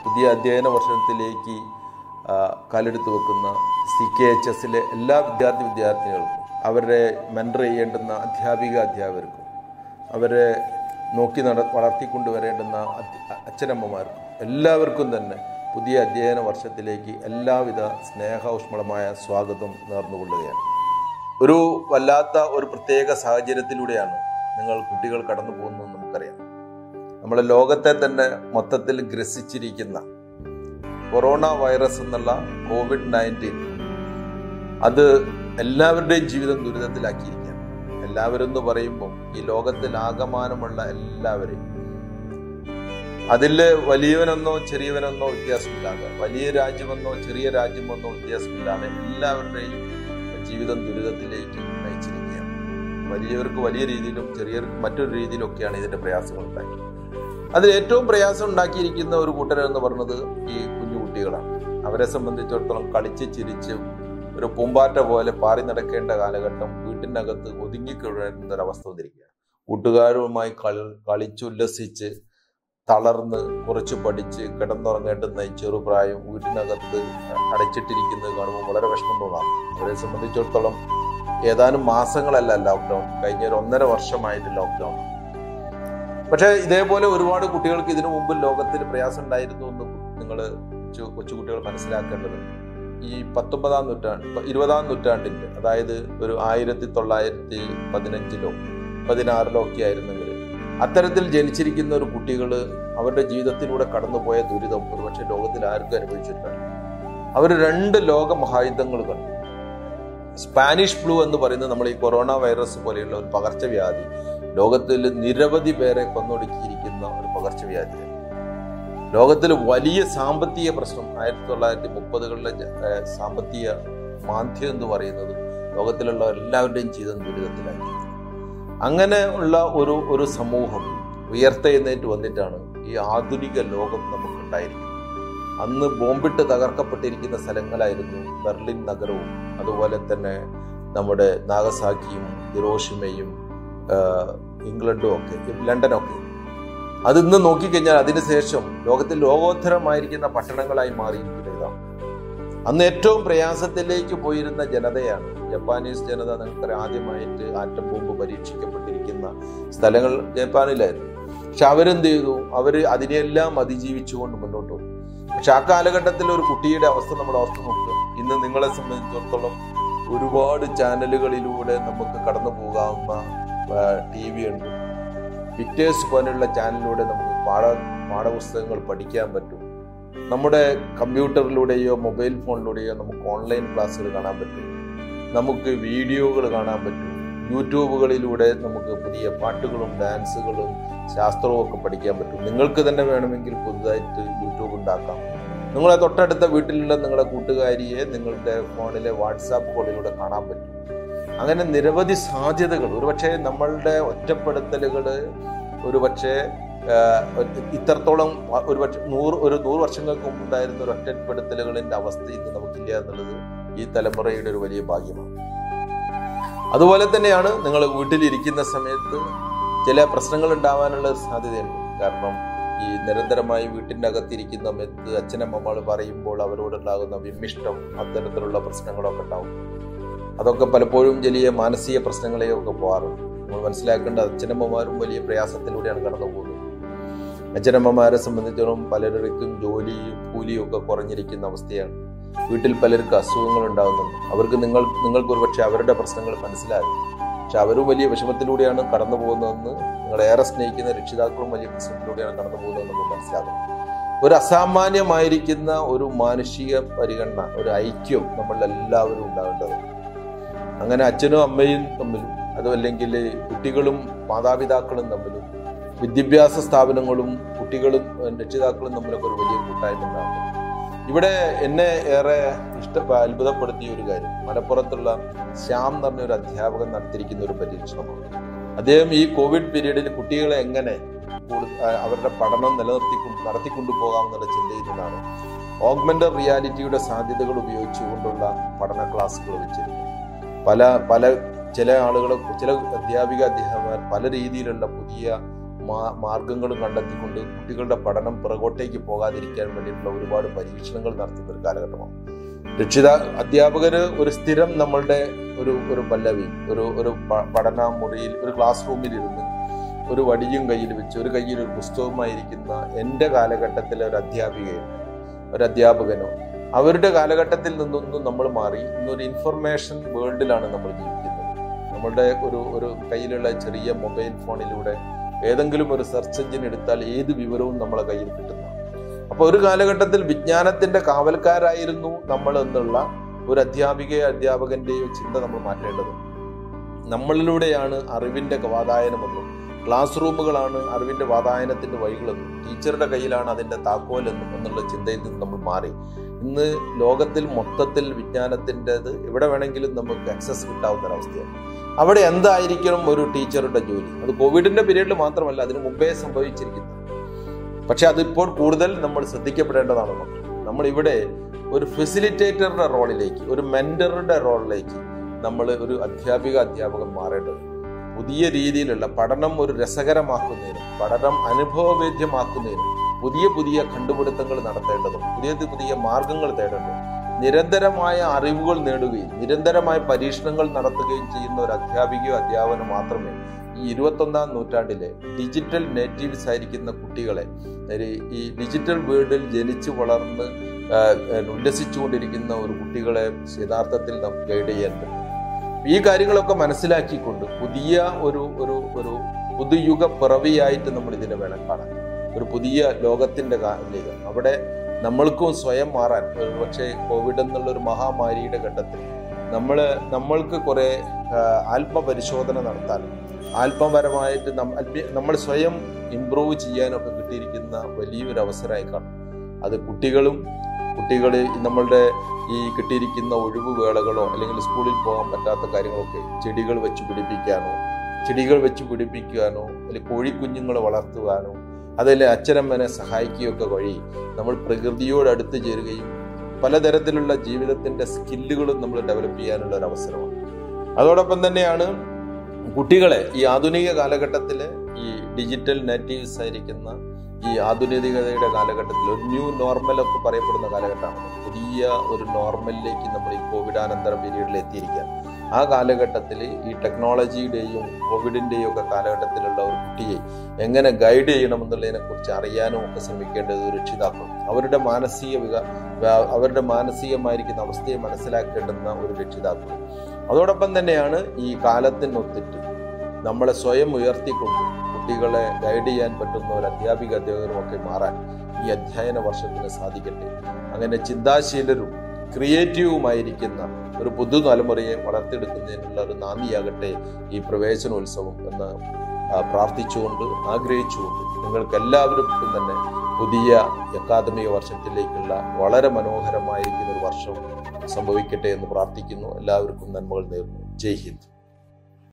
പുതിയ അധ്യയന വർഷത്തിലേക്ക് ആ, കാലെടുത്ത് വെക്കുന്ന സി കെ എച്ച് എസിലെ എല്ലാ വിദ്യാർത്ഥി വിദ്യാർത്ഥികൾക്കും അവരെ മെൻറ്റർ ചെയ്യേണ്ടുന്ന അധ്യാപിക അധ്യാപകർക്കും അവരെ നോക്കി നട വളർത്തിക്കൊണ്ടുവരേണ്ടുന്ന അധ്യ- അച്ഛനമ്മമാർക്കും എല്ലാവർക്കും തന്നെ പുതിയ അധ്യയന വർഷത്തിലേക്ക് എല്ലാവിധ സ്നേഹൗഷ്മളമായ സ്വാഗതം നേർന്നുകൊള്ളുകയാണ് ഒരു വല്ലാത്ത ഒരു പ്രത്യേക സാഹചര്യത്തിലൂടെയാണ് നിങ്ങൾ കുട്ടികൾ കടന്നു പോകുന്നതെന്ന് നമുക്കറിയാം നമ്മുടെ ലോകത്തെ തന്നെ മൊത്തത്തിൽ ഗ്രസിച്ചിരിക്കുന്ന കൊറോണ വൈറസ് എന്നുള്ള കോവിഡ് നയൻറ്റീൻ അത് എല്ലാവരുടെയും ജീവിതം ദുരിതത്തിലാക്കിയിരിക്കുകയാണ് എല്ലാവരും എന്ന് പറയുമ്പോൾ ഈ ലോകത്തിൽ ആകമാനമുള്ള എല്ലാവരെയും അതില് വലിയവനെന്നോ ചെറിയവനെന്നോ വ്യത്യാസമില്ലാതെ വലിയ രാജ്യമെന്നോ ചെറിയ രാജ്യമെന്നോ വ്യത്യാസമില്ലാതെ എല്ലാവരുടെയും ജീവിതം ദുരിതത്തിലേക്ക് നയിച്ചിരിക്കുകയാണ് വലിയവർക്ക് വലിയ രീതിയിലും ചെറിയവർക്ക് മറ്റൊരു രീതിയിലൊക്കെയാണ് ഇതിന്റെ പ്രയാസങ്ങൾ ഉണ്ടാക്കി അതിൽ ഏറ്റവും പ്രയാസം ഉണ്ടാക്കിയിരിക്കുന്ന ഒരു കൂട്ടരെന്ന് പറഞ്ഞത് ഈ കുഞ്ഞു കുട്ടികളാണ് അവരെ സംബന്ധിച്ചിടത്തോളം കളിച്ച് ചിരിച്ച് ഒരു പൂമ്പാറ്റ പോലെ പാറി നടക്കേണ്ട കാലഘട്ടം വീട്ടിനകത്ത് ഒതുങ്ങിക്കിഴയുന്ന ഒരവസ്ഥ വന്നിരിക്കുകയാണ് കൂട്ടുകാരുമായി കളി കളിച്ചുല്ലസിച്ച് തളർന്ന് കുറച്ച് പഠിച്ച് കിടന്നുറങ്ങേണ്ടുന്ന ഈ ചെറുപ്രായം വീട്ടിനകത്ത് അടച്ചിട്ടിരിക്കുന്നത് കാണുമ്പോൾ വളരെ വിഷമം തോന്നാം അവരെ സംബന്ധിച്ചിടത്തോളം ഏതാനും മാസങ്ങളല്ല ലോക്ക്ഡൗൺ കഴിഞ്ഞ ഒരു ഒന്നര വർഷമായിട്ട് ലോക്ക്ഡൗൺ പക്ഷേ ഇതേപോലെ ഒരുപാട് കുട്ടികൾക്ക് ഇതിനു മുമ്പ് ലോകത്തിൽ പ്രയാസം ഉണ്ടായിരുന്നു എന്ന് നിങ്ങൾ കൊച്ചുകുട്ടികൾ മനസ്സിലാക്കേണ്ടത് ഈ പത്തൊമ്പതാം നൂറ്റാണ്ട് ഇരുപതാം നൂറ്റാണ്ടിന്റെ അതായത് ഒരു ആയിരത്തി തൊള്ളായിരത്തി പതിനഞ്ചിലോ പതിനാറിലോ ഒക്കെ ആയിരുന്നെങ്കിൽ അത്തരത്തിൽ ജനിച്ചിരിക്കുന്ന ഒരു കുട്ടികൾ അവരുടെ ജീവിതത്തിലൂടെ കടന്നുപോയ ദുരിതം ഒരുപക്ഷെ ലോകത്തിൽ ആർക്കും അനുഭവിച്ചിട്ടില്ല അവർ രണ്ട് ലോക മഹായുദ്ധങ്ങൾ കണ്ടു സ്പാനിഷ് ഫ്ലൂ എന്ന് പറയുന്നത് നമ്മൾ ഈ കൊറോണ വൈറസ് പോലെയുള്ള ഒരു പകർച്ചവ്യാധി ലോകത്തിൽ നിരവധി പേരെ കൊന്നൊടുക്കിയിരിക്കുന്ന ഒരു പകർച്ചവ്യാധിയാണ് ലോകത്തിൽ വലിയ സാമ്പത്തിക പ്രശ്നം ആയിരത്തി തൊള്ളായിരത്തി മുപ്പതുകളിലെ ഏഹ്, സാമ്പത്തിക മാന്ദ്യം എന്ന് പറയുന്നത് ലോകത്തിലുള്ള എല്ലാവരുടെയും ജീവിതം ദുരിതത്തിലാക്കി അങ്ങനെ ഉള്ള ഒരു ഒരു സമൂഹം ഉയർത്തെഴുന്നേറ്റ് വന്നിട്ടാണ് ഈ ആധുനിക ലോകം നമുക്കുണ്ടായിരിക്കുന്നത് അന്ന് ബോംബിട്ട് തകർക്കപ്പെട്ടിരിക്കുന്ന സ്ഥലങ്ങളായിരുന്നു ബെർലിൻ നഗരവും അതുപോലെ തന്നെ നമ്മുടെ നാഗസാക്കിയും ഹിറോഷിമയും ആഹ്, ഇംഗ്ലണ്ടും ഒക്കെ ലണ്ടനൊക്കെ അത് ഇന്ന് നോക്കിക്കഴിഞ്ഞാൽ അതിനുശേഷം ലോകത്തിൽ ലോകോത്തരമായിരിക്കുന്ന പട്ടണങ്ങളായി മാറിയിരിക്കുന്നത് ഇതാണ് അന്ന് ഏറ്റവും പ്രയാസത്തിലേക്ക് പോയിരുന്ന ജനതയാണ് ജപ്പാനീസ് ജനത നിങ്ങൾക്കറിയാം ആദ്യമായിട്ട് ആറ്റം ബോംബ് പരീക്ഷിക്കപ്പെട്ടിരിക്കുന്ന സ്ഥലങ്ങൾ ജപ്പാനിലായിരുന്നു പക്ഷെ അവരെന്ത് ചെയ്തു അവര് അതിനെല്ലാം അതിജീവിച്ചുകൊണ്ട് മുന്നോട്ട് പോകും പക്ഷെ ആ കാലഘട്ടത്തിൽ ഒരു കുട്ടിയുടെ അവസ്ഥ നമ്മുടെ അവസ്ഥ നോക്കുക ഇന്ന് നിങ്ങളെ സംബന്ധിച്ചിടത്തോളം ഒരുപാട് ചാനലുകളിലൂടെ നമുക്ക് കടന്നു പോകാവുന്ന ടി വി ഉണ്ട് പിക്ചേഴ്സ് പോലുള്ള ചാനലിലൂടെ നമുക്ക് പാഠ പാഠപുസ്തകങ്ങൾ പഠിക്കാൻ പറ്റും നമ്മുടെ കമ്പ്യൂട്ടറിലൂടെയോ മൊബൈൽ ഫോണിലൂടെയോ നമുക്ക് ഓൺലൈൻ ക്ലാസ്സുകൾ കാണാൻ പറ്റും നമുക്ക് വീഡിയോകൾ കാണാൻ പറ്റും യൂട്യൂബുകളിലൂടെ നമുക്ക് പുതിയ പാട്ടുകളും ഡാൻസുകളും ശാസ്ത്രവും ഒക്കെ പഠിക്കാൻ പറ്റും നിങ്ങൾക്ക് തന്നെ വേണമെങ്കിൽ പുതുതായിട്ട് യൂട്യൂബ് ഉണ്ടാക്കാം നിങ്ങളെ തൊട്ടടുത്ത വീട്ടിലുള്ള നിങ്ങളുടെ കൂട്ടുകാരിയെ നിങ്ങളുടെ ഫോണിലെ വാട്സാപ്പ് കോളിലൂടെ കാണാൻ പറ്റും അങ്ങനെ നിരവധി സാധ്യതകൾ ഒരുപക്ഷെ നമ്മളുടെ ഒറ്റപ്പെടുത്തലുകൾ ഒരുപക്ഷെ ആഹ്, ഇത്രത്തോളം ഒരുപക്ഷെ നൂറ് ഒരു നൂറ് വർഷങ്ങൾക്ക് മുമ്പ് ഉണ്ടായിരുന്ന ഒരു ഒറ്റപ്പെടുത്തലുകളിന്റെ അവസ്ഥ ഇന്ന് നമുക്കില്ല എന്നുള്ളത് ഈ തലമുറയുടെ ഒരു വലിയ ഭാഗ്യമാണ് അതുപോലെ തന്നെയാണ് നിങ്ങൾ വീട്ടിലിരിക്കുന്ന സമയത്ത് ചില പ്രശ്നങ്ങൾ ഉണ്ടാവാനുള്ള ഒരു സാധ്യതയുണ്ട് കാരണം ഈ നിരന്തരമായി വീട്ടിൻ്റെ അകത്തിരിക്കുന്ന സമയത്ത് അച്ഛനമ്മമാൾ പറയുമ്പോൾ അവരോടുണ്ടാകുന്ന വിമ്മിഷ്ടം അത്തരത്തിലുള്ള പ്രശ്നങ്ങളൊക്കെ ഉണ്ടാവും അതൊക്കെ പലപ്പോഴും വലിയ മാനസിക പ്രശ്നങ്ങളെയൊക്കെ പോകാറുണ്ട് നമ്മൾ മനസ്സിലാക്കേണ്ട അച്ഛനമ്മമാരും വലിയ പ്രയാസത്തിലൂടെയാണ് കടന്നു പോകുന്നത് അച്ഛനമ്മമാരെ സംബന്ധിച്ചിടത്തോളം പലർക്കും ജോലിയും കൂലിയും ഒക്കെ കുറഞ്ഞിരിക്കുന്ന അവസ്ഥയാണ് വീട്ടിൽ പലർക്കും അസുഖങ്ങൾ ഉണ്ടാകുന്നുണ്ട് അവർക്ക് നിങ്ങൾ നിങ്ങൾക്ക് ഒരുപക്ഷെ അവരുടെ പ്രശ്നങ്ങൾ മനസ്സിലാകും പക്ഷെ അവരും വലിയ വിഷമത്തിലൂടെയാണ് കടന്നു പോകുന്നതെന്ന് നിങ്ങൾ ഏറെ സ്നേഹിക്കുന്ന രക്ഷിതാക്കളും വലിയ പ്രശ്നത്തിലൂടെയാണ് കടന്നു പോകുന്നതെന്ന് നമുക്ക് മനസ്സിലാകും ഒരു അസാമാന്യമായിരിക്കുന്ന ഒരു മാനുഷിക പരിഗണന ഒരു ഐക്യം നമ്മൾ എല്ലാവരും ഉണ്ടാകേണ്ടതുണ്ട് അങ്ങനെ അച്ഛനും അമ്മയും തമ്മിലും അതുമല്ലെങ്കിൽ കുട്ടികളും മാതാപിതാക്കളും തമ്മിലും വിദ്യാഭ്യാസ സ്ഥാപനങ്ങളും കുട്ടികളും ഏഹ്, രക്ഷിതാക്കളും തമ്മിലൊക്കെ ഒരു വലിയ കൂട്ടായ്മ ഉണ്ടാകും ഇവിടെ എന്നെ ഏറെ ഇഷ്ട അത്ഭുതപ്പെടുത്തിയ ഒരു കാര്യം മലപ്പുറത്തുള്ള ശ്യാം എന്ന് പറഞ്ഞ ഒരു അധ്യാപകൻ നടത്തിയിരിക്കുന്ന ഒരു പരീക്ഷണമാണ് അദ്ദേഹം ഈ കോവിഡ് പീരീഡിൽ കുട്ടികളെ എങ്ങനെ കൂടു- ആ, അവരുടെ പഠനം നിലനിർത്തിക്കൊണ്ട് നടത്തിക്കൊണ്ടു പോകാമെന്നുള്ള ചിന്തയിൽ നിന്നാണ് ഓഗ്മെന്റഡ് റിയാലിറ്റിയുടെ സാധ്യതകൾ ഉപയോഗിച്ചുകൊണ്ടുള്ള പഠന ക്ലാസ്സുകൾ വെച്ചിരുന്നു പല പല ചില ആളുകൾ ചില അധ്യാപിക അധ്യാപകർ പല രീതിയിലുള്ള പുതിയ മാ- മാർഗങ്ങളും കണ്ടെത്തിക്കൊണ്ട് കുട്ടികളുടെ പഠനം പുറകോട്ടേക്ക് പോകാതിരിക്കാൻ വേണ്ടിയിട്ടുള്ള ഒരുപാട് പരീക്ഷണങ്ങൾ നടത്തുന്ന ഒരു കാലഘട്ടമാണ് രക്ഷിത അധ്യാപകര് ഒരു സ്ഥിരം നമ്മളുടെ ഒരു ഒരു പല്ലവി ഒരു ഒരു പ- പഠന മുറിയിൽ ഒരു ക്ലാസ് റൂമിൽ ഇരുന്ന് ഒരു വടിയും കയ്യിൽ വെച്ച് ഒരു കയ്യിൽ ഒരു പുസ്തകമായിരിക്കുന്ന എൻ്റെ കാലഘട്ടത്തിലെ ഒരു അധ്യാപികയോ ഒരു അധ്യാപകനോ അവരുടെ കാലഘട്ടത്തിൽ നിന്നൊന്നും നമ്മൾ മാറി ഇന്നൊരു ഇൻഫർമേഷൻ വേൾഡിലാണ് നമ്മൾ ജീവിക്കുന്നത് നമ്മളുടെ ഒരു ഒരു കയ്യിലുള്ള ചെറിയ മൊബൈൽ ഫോണിലൂടെ ഏതെങ്കിലും ഒരു സെർച്ച് എഞ്ചിൻ എടുത്താൽ ഏത് വിവരവും നമ്മളെ കയ്യിൽ കിട്ടുന്നതാണ് അപ്പൊ ഒരു കാലഘട്ടത്തിൽ വിജ്ഞാനത്തിന്റെ കാവൽക്കാരായിരുന്നു നമ്മൾ എന്നുള്ള ഒരു അധ്യാപികയോ അധ്യാപകന്റെയോ ചിന്ത നമ്മൾ മാറ്റേണ്ടതുണ്ട് നമ്മളിലൂടെയാണ് അറിവിന്റെ വാതായനമെന്നും ക്ലാസ് റൂമുകളാണ് അറിവിന്റെ വാതായനത്തിന്റെ വഴികളെന്നും ടീച്ചറുടെ കയ്യിലാണ് അതിന്റെ താക്കോലെന്നും എന്നുള്ള ചിന്തയിൽ നിന്ന് നമ്മൾ മാറി ഇന്ന് ലോകത്തിൽ മൊത്തത്തിൽ വിജ്ഞാനത്തിൻ്റെത് എവിടെ വേണമെങ്കിലും നമുക്ക് ആക്സസ് കിട്ടാവുന്ന ഒരവസ്ഥയാണ് അവിടെ എന്തായിരിക്കണം ഒരു ടീച്ചറുടെ ജോലി അത് കോവിഡിന്റെ പീരീഡിൽ മാത്രമല്ല അതിന് മുമ്പേ സംഭവിച്ചിരിക്കുന്നത് പക്ഷെ അതിപ്പോൾ കൂടുതൽ നമ്മൾ ശ്രദ്ധിക്കപ്പെടേണ്ടതാണ് നമ്മൾ നമ്മൾ ഇവിടെ ഒരു ഫെസിലിറ്റേറ്ററുടെ റോളിലേക്ക് ഒരു മെന്ററുടെ റോളിലേക്ക് നമ്മൾ ഒരു അധ്യാപിക അധ്യാപകൻ മാറേണ്ടത് പുതിയ രീതിയിലുള്ള പഠനം ഒരു രസകരമാക്കുന്നതിനും പഠനം അനുഭവവേദ്യമാക്കുന്നതിനും പുതിയ പുതിയ കണ്ടുപിടുത്തങ്ങൾ നടത്തേണ്ടതും പുതിയ പുതിയ മാർഗങ്ങൾ തേടേണ്ടതും നിരന്തരമായ അറിവുകൾ നേടുകയും നിരന്തരമായ പരീക്ഷണങ്ങൾ നടത്തുകയും ചെയ്യുന്ന ഒരു അധ്യാപികയോ അധ്യാപനോ മാത്രമേ ഈ ഇരുപത്തൊന്നാം നൂറ്റാണ്ടിലെ ഡിജിറ്റൽ നേറ്റീവ്സ് ആയിരിക്കുന്ന കുട്ടികളെ ഒരു ഈ ഡിജിറ്റൽ വേൾഡിൽ ജനിച്ചു വളർന്ന് ആ, ഉല്ലസിച്ചുകൊണ്ടിരിക്കുന്ന ഒരു കുട്ടികളെ യഥാർത്ഥത്തിൽ നാം ഗൈഡ് ചെയ്യാൻ പറ്റും ഈ കാര്യങ്ങളൊക്കെ മനസ്സിലാക്കിക്കൊണ്ട് പുതിയ ഒരു ഒരു ഒരു പുതുയുഗ പിറവിയായിട്ട് നമ്മൾ ഇതിനെ വേണം കാണാൻ ഒരു പുതിയ ലോകത്തിന്റെ കാലിക അവിടെ നമ്മൾക്കും സ്വയം മാറാൻ ഒരു പക്ഷേ കോവിഡ് എന്നുള്ള ഒരു മഹാമാരിയുടെ ഘട്ടത്തിൽ നമ്മൾ നമ്മൾക്ക് കുറെ ആ, ആത്മപരിശോധന നടത്താനും ആത്മപരമായിട്ട് നം- ആത്മീയ- നമ്മൾ സ്വയം ഇംപ്രൂവ് ചെയ്യാനൊക്കെ കിട്ടിയിരിക്കുന്ന വലിയൊരു അവസരമായി കാണും അത് കുട്ടികളും കുട്ടികൾ നമ്മളുടെ ഈ കിട്ടിയിരിക്കുന്ന ഒഴിവ് വേളകളോ അല്ലെങ്കിൽ സ്കൂളിൽ പോകാൻ പറ്റാത്ത കാര്യങ്ങളൊക്കെ ചെടികൾ വെച്ച് പിടിപ്പിക്കാനോ ചെടികൾ വെച്ച് പിടിപ്പിക്കാനോ അല്ലെങ്കിൽ കോഴിക്കുഞ്ഞുങ്ങളെ വളർത്തുവാനോ അതിൽ അച്ഛനമ്മനെ സഹായിക്കുകയൊക്കെ വഴി നമ്മൾ പ്രകൃതിയോട് അടുത്ത് ചേരുകയും പലതരത്തിലുള്ള ജീവിതത്തിന്റെ സ്കില്ലുകളും നമ്മൾ ഡെവലപ്പ് ചെയ്യാനുള്ള ഒരു അവസരമാണ് അതോടൊപ്പം തന്നെയാണ് കുട്ടികളെ ഈ ആധുനിക കാലഘട്ടത്തിലെ ഈ ഡിജിറ്റൽ നേറ്റീവ്സ് ആയിരിക്കുന്ന ഈ ആധുനികതയുടെ കാലഘട്ടത്തിൽ ഒരു ന്യൂ നോർമൽ ഒക്കെ പറയപ്പെടുന്ന കാലഘട്ടമാണ് പുതിയ ഒരു നോർമലിലേക്ക് നമ്മൾ ഈ കോവിഡാനന്തര പീരീഡിൽ എത്തിയിരിക്കുക ആ കാലഘട്ടത്തിൽ ഈ ടെക്നോളജിയുടെയും കോവിഡിന്റെയും ഒക്കെ കാലഘട്ടത്തിലുള്ള ഒരു കുട്ടിയെ എങ്ങനെ ഗൈഡ് ചെയ്യണമെന്നുള്ളതിനെ കുറിച്ച് അറിയാനും ഒക്കെ ശ്രമിക്കേണ്ടത് രക്ഷിതാക്കൾ അവരുടെ മാനസിക വിക വ്യ- അവരുടെ മാനസികമായിരിക്കുന്ന അവസ്ഥയെ മനസ്സിലാക്കേണ്ടുന്ന ഒരു രക്ഷിതാക്കൾ അതോടൊപ്പം തന്നെയാണ് ഈ കാലത്തിനൊത്തിട്ട് നമ്മളെ സ്വയം ഉയർത്തിക്കൊണ്ട് കുട്ടികളെ ഗൈഡ് ചെയ്യാൻ പറ്റുന്ന ഒരു അധ്യാപിക അധ്യാപകരും ഒക്കെ മാറാൻ ഈ അധ്യയന വർഷത്തിന് സാധിക്കട്ടെ അങ്ങനെ ചിന്താശീലരും ക്രിയേറ്റീവുമായിരിക്കുന്ന ഒരു പുതുതലമുറയെ വളർത്തിയെടുക്കുന്നതിനുള്ള ഒരു നാന്ദിയാകട്ടെ ഈ പ്രവേശനോത്സവം എന്ന് ആ, പ്രാർത്ഥിച്ചുകൊണ്ട് ആഗ്രഹിച്ചുകൊണ്ട് നിങ്ങൾക്ക് എല്ലാവർക്കും തന്നെ പുതിയ അക്കാദമിക വർഷത്തിലേക്കുള്ള വളരെ മനോഹരമായിരിക്കുന്ന ഒരു വർഷം സംഭവിക്കട്ടെ എന്ന് പ്രാർത്ഥിക്കുന്നു എല്ലാവർക്കും നന്മകൾ നേർന്നു ജയ് ഹിന്ദ്